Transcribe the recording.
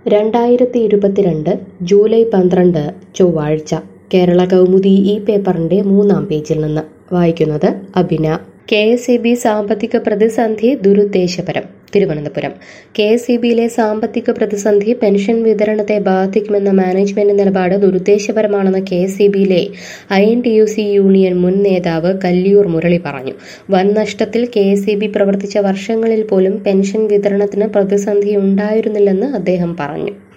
രണ്ടായിരത്തി ഇരുപത്തിരണ്ട് ജൂലൈ പന്ത്രണ്ട് ചൊവ്വാഴ്ച കേരള കൗമുദി ഈ പേപ്പറിന്റെ മൂന്നാം പേജിൽ നിന്ന് വായിക്കുന്നത് Abina K S E B സാമ്പത്തിക പ്രതിസന്ധി ദുരുദ്ദേശപരം തിരുവനന്തപുരം കെ എസ് ഇ ബിയിലെ സാമ്പത്തിക പ്രതിസന്ധി പെൻഷൻ വിതരണത്തെ ബാധിക്കുമെന്ന മാനേജ്മെന്റ് നിലപാട് ദുരുദ്ദേശപരമാണെന്ന് കെ എസ് ഇ ബിയിലെ I N T U C union മുൻ നേതാവ് കല്ലിയൂർ മുരളി പറഞ്ഞു വൻ നഷ്ടത്തിൽ കെ എസ് ഇ ബി പ്രവർത്തിച്ച വർഷങ്ങളിൽ പോലും പെൻഷൻ വിതരണത്തിന് പ്രതിസന്ധി ഉണ്ടായിരുന്നില്ലെന്ന് അദ്ദേഹം പറഞ്ഞു